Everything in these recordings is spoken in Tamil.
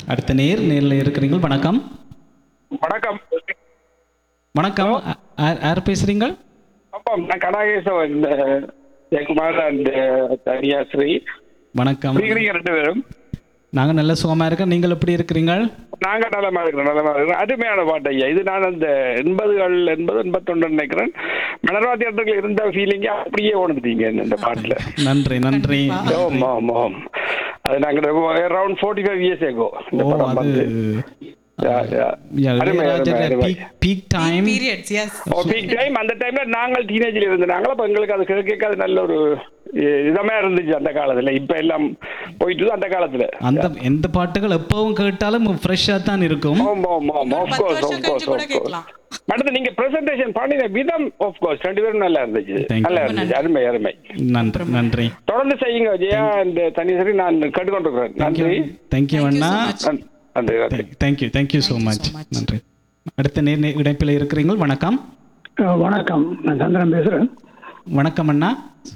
அடுத்த நேர் நேரில் இருக்கிறீங்க வணக்கம் வணக்கம் வணக்கம் அ- யார் யார் பேசுறீங்க அப்பா நான் கடாகேசவன் இந்த ஜெயக்குமார் அண்ட் தனியாஸ்ரீ வணக்கம் இருக்கிறீங்க ரெண்டு பேரும் நாங்க நல்ல சுகமா இருக்கோம் நீங்கள் எப்படி இருக்கிறீங்க நாங்க நலமா இருக்கிறோம் நலமா இருக்கிறோம் அருமையான பாட்டு ஐயா இது நான் அந்த எண்பதுகள் எண்பது எண்பத்தொன்று நினைக்கிறேன் மணர்வாதி இடத்துல இருந்த ஃபீலிங்க அப்படியே உணர்ந்தீங்க இந்த பாட்டுல நன்றி நன்றி ஓம் ஓம் ஓம் அது நாங்க அரௌண்ட் ஃபோர்ட்டி ஃபைவ் இயர்ஸ் ஏகோ இந்த ஓ படம் அது வந்து Yeah, yeah. அருமை, அருமை, அருமை. Peak peak time periods yes oh peak time அந்த டைம்ல நாங்கள் டீனேஜில் இருந்தாங்களா அப்ப எங்களுக்கு அது கேட்க அது நல்ல ஒரு இ- இதமா இருந்துச்சு அந்த காலத்துல இப்ப எல்லாம் போயிட்டு அந்த காலத்துல அந்த எந்த பாட்டுகள் எப்பவும் கேட்டாலும் ஃப்ரெஷ்ஷா தான் இருக்கும் ஆம் ஆம் ஆம் ஆஃப் பத்து கோர்ஸ் வருஷம் ஆஃப் கோர்ஸ் கழிச்சு கூட ஆஃப் கோர்ஸ் கேட்கலாம். அடுத்து நீங்க பிரசன்டேஷன் பண்ணின விதம் ஆஃப் கோர்ஸ் ரெண்டு பேரும் நல்லா இருந்துச்சு Thank you. நல்லா இருந்துச்சு அருமை அருமை நன்றி நன்றி தொடர்ந்து செய்யுங்க ஜெயா அந்த தனிசரி நான் கேட்டுக்கொண்டிருக்கிறேன் நன்றி தேங்க்யூ அண்ணா நன்- நன்றி நன்றி தேங்க்யூ தேங்க்யூ ஸோ மச் நன்றி அடுத்த நேர் நே- இணைப்பில் இருக்கிறீங்க வணக்கம் அஹ் வணக்கம் நான் சந்திரன் பேசுறேன் வணக்கம் அண்ணா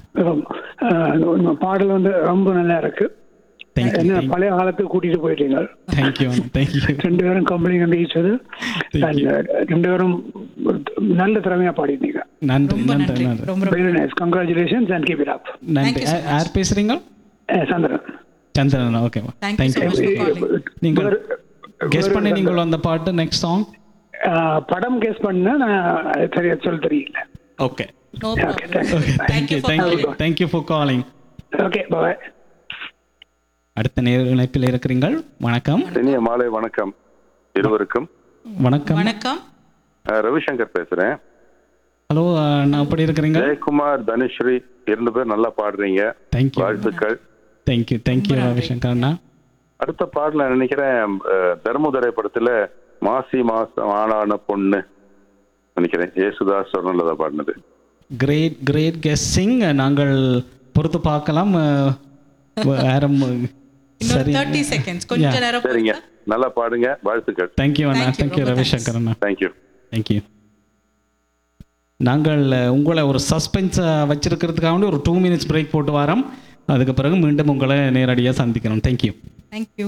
அஹ் உங்க பாடல் வந்து ரொம்ப நல்லா இருக்கு தேங்க்யூ என்ன பழைய காலத்துக்கு கூட்டிட்டு போயிட்டீங்க தேங்க்யூ தேங்க்யூ ரெண்டு பேரும் கம்பெனி வந்து ஈச்சது Thank you. ரெண்டு பேரும் ஒரு நல்ல திறமையா பாடிட்டீங்க நன்றி ரொம்ப நன்றி நன்றி நன்றி ரொம்ப very nice congratulations and keep it up நன்றி யா- யார் பேசுறீங்க சந்திரன் சந்திரன் ஓகேவா Thank you so thank you much for calling. நீங்கள் வேறு- கெஸ் வேறு பண்ணி எந்த- நீங்கள் அந்த பாட்டு நெக்ஸ்ட் சாங் அஹ் படம் கேஸ் பண்ண நான் சரியா சொல்ல தெரியல okay No Okay, problem. thank you. Okay Thank thank you you for thank you calling. Thank you for calling okay bye அடுத்த நேர் இணைப்பில் இருக்கிறீங்கள் வணக்கம் இனிய மாலை வணக்கம் இருவருக்கும் வணக்கம் வணக்கம் அஹ் ரவிசங்கர் பேசுறேன் ஹலோ நான் எப்படி இருக்கிறீங்க ஜெயக்குமார் தனுஸ்ரீ இரண்டு பேர் நல்லா பாடுறீங்க தேங்க்யூ வாழ்த்துக்கள் தேங்க்யூ தேங்க்யூ ரவிசங்கர் அண்ணா அடுத்த பாடல நினைக்கிறேன் அஹ், தர்மதுரை படத்துல மாசி மாசம் ஆளான பொண்ணு நினைக்கிறேன் ஏசுதாஸ் சொன்னதை பாடினது கிரேட் கிரேட் கெஸ்ஸிங் நாங்கள் பொறுத்து பார்க்கலாம் அஹ், வேற ம- இன்னொரு சரி தேர்ட்டி செகண்ட்ஸ் கொஞ்ச Yeah. நேரம் சரிங்க நல்லா பாடுங்க வாழ்த்துக்கள் தேங்க்யூ அண்ணா Thank you, தேங்க்யூ ரொம்ப ரவிசங்கர் அண்ணா தேங்க்யூ தேங்க்யூ நாங்கள் அஹ், உங்களை ஒரு சஸ்பென்ஸை வச்சிருக்கிறதுக்காக வேண்டி ஒரு டூ மினிட்ஸ் பிரேக் போட்டு வரோம் அதுக்கு பிறகு மீண்டும் உங்களை நேரடியாக சந்திக்கிறோம் thank you thank you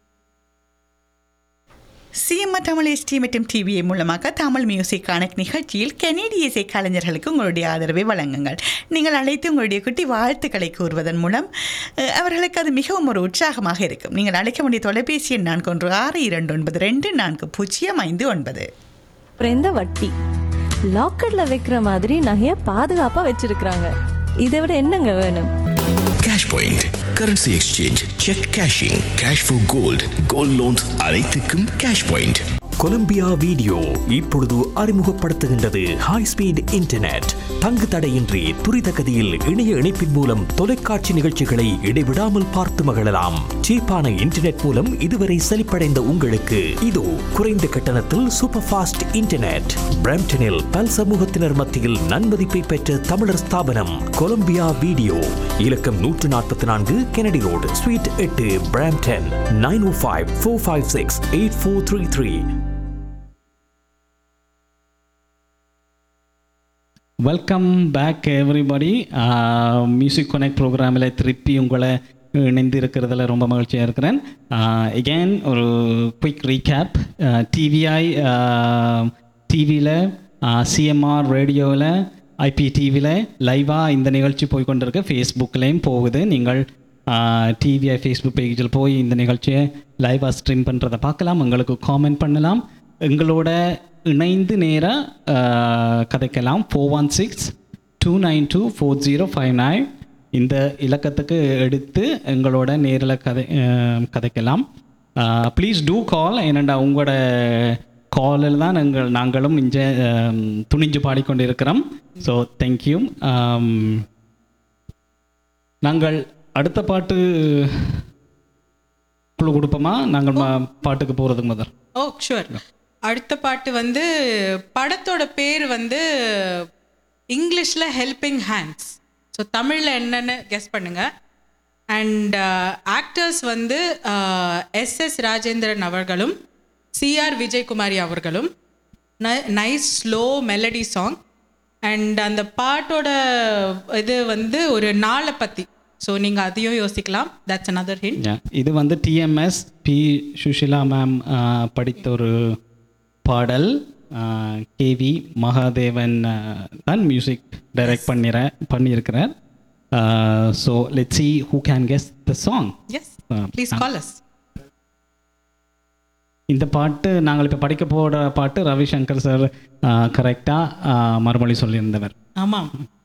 CMR Tamil SD மற்றும் டிவிஏ மூலமாக தமிழ் மியூசிக் கணக்கு நிகழ்ச்சியில் கனேடிய இசை கலைஞர்களுக்கு உங்களுடைய ஆதரவை வழங்குங்கள் நீங்கள் அழைத்து உங்களுடைய குட்டி வாழ்த்துக்களை கூறுவதன் மூலம் அஹ், அவர்களுக்கு அது மிகவும் ஒரு உற்சாகமாக இருக்கும் நீங்கள் அழைக்க வேண்டிய தொலைபேசி எண் நான்கு ஒன்று ஆறு இரண்டு ஒன்பது ரெண்டு நான்கு பூஜ்ஜியம் ஐந்து ஒன்பது அப்புறம் இந்த வட்டி லாக்கர்ல வைக்கிற மாதிரி நகைய பாதுகாப்பா வச்சிருக்கிறாங்க இதை விட என்னங்க வேணும் cash point currency exchange cheque cashing cash for gold gold loans அனைத்துக்கும் கேஷ் பாயிண்ட் கொலம்பியா வீடியோ இப்பொழுது அறிமுகப்படுத்துகின்றது ஹை ஸ்பீட் இன்டர்நெட் தங்கு தடையின்றி துரித கதியில் இணைய இணைப்பின் மூலம் தொலைக்காட்சி நிகழ்ச்சிகளை இடைவிடாமல் பார்த்து மகிழலாம் சீப்பான இன்டர்நெட் மூலம் இதுவரை செழிப்படைந்த உங்களுக்கு இதோ குறைந்த கட்டணத்தில் சூப்பர் ஃபாஸ்ட் இன்டர்நெட் பிரம்டனில் பல் சமூகத்தினர் மத்தியில் நன்மதிப்பை பெற்ற தமிழர் ஸ்தாபனம் கொலம்பியா வீடியோ இலக்கம் நூற்று நாற்பத்தி நான்கு கெனடி ரோடு ஸ்வீட் எட்டு Brampton nine oh five four five six eight four three three welcome back everybody music connect ப்ரோக்ராமில் திருப்பி உங்களை இணைந்து இருக்கிறதுல ரொம்ப மகிழ்ச்சியாக இருக்கிறேன் எகெயின் ஒரு குயிக் ரீகேப் டிவிஐ டிவியில் சிஎம்ஆர் ரேடியோவில் ஐபி டிவியில் லைவாக இந்த நிகழ்ச்சி போய் கொண்டிருக்கு ஃபேஸ்புக்லேயும் போகுது நீங்கள் டிவிஐ ஃபேஸ்புக் பேஜில் போய் இந்த நிகழ்ச்சியை லைவாக ஸ்ட்ரீம் பண்ணுறதை பார்க்கலாம் உங்களுக்கு காமெண்ட் பண்ணலாம் எங்களோட இணைந்து நேராக கதைக்கலாம் four one six two nine two four zero five nine இந்த இலக்கத்துக்கு எடுத்து எங்களோட நேரில் கதை அஹ், கதைக்கலாம் ப்ளீஸ் டூ கால் ஏனண்டா உங்களோட காலில் தான் எங்கள் நாங்களும் இங்கே துணிஞ்சு பாடிக்கொண்டு இருக்கிறோம் ஸோ தேங்க்யூ நாங்கள் அடுத்த பாட்டு குழு கொடுப்போமா நாங்கள் ம- பாட்டுக்கு போகிறதுக்கு முதல் ஓ ஷுவர் அடுத்த பாட்டு வந்து படத்தோட பேர் வந்து இங்கிலீஷில் ஹெல்பிங் ஹேண்ட்ஸ் ஸோ தமிழில் என்னன்னு கெஸ் பண்ணுங்க அண்ட் ஆக்டர்ஸ் வந்து எஸ் எஸ் ராஜேந்திரன் அவர்களும் சிஆர் விஜயகுமாரி அவர்களும் nice slow melody song and அந்த பாட்டோட இது வந்து ஒரு நாளை பற்றி ஸோ நீங்கள் அதையும் யோசிக்கலாம் தட்ஸ் another hint Yeah. இது வந்து டிஎம்எஸ் பி சுஷிலா மேம் படித்த ஒரு பாடல் கேவி மகாதேவன் ஆஹ், தான் மியூசிக் டைரக்ட் பண்ணிற பண்ணியிருக்கிறார் so let see who can guess the song yes please call us இந்த பாட்டு நாங்கள் இப்போ படிக்க போகிற பாட்டு ரவிசங்கர் சார் கரெக்டாக மறுமொழி சொல்லியிருந்தவர் ஆமாம்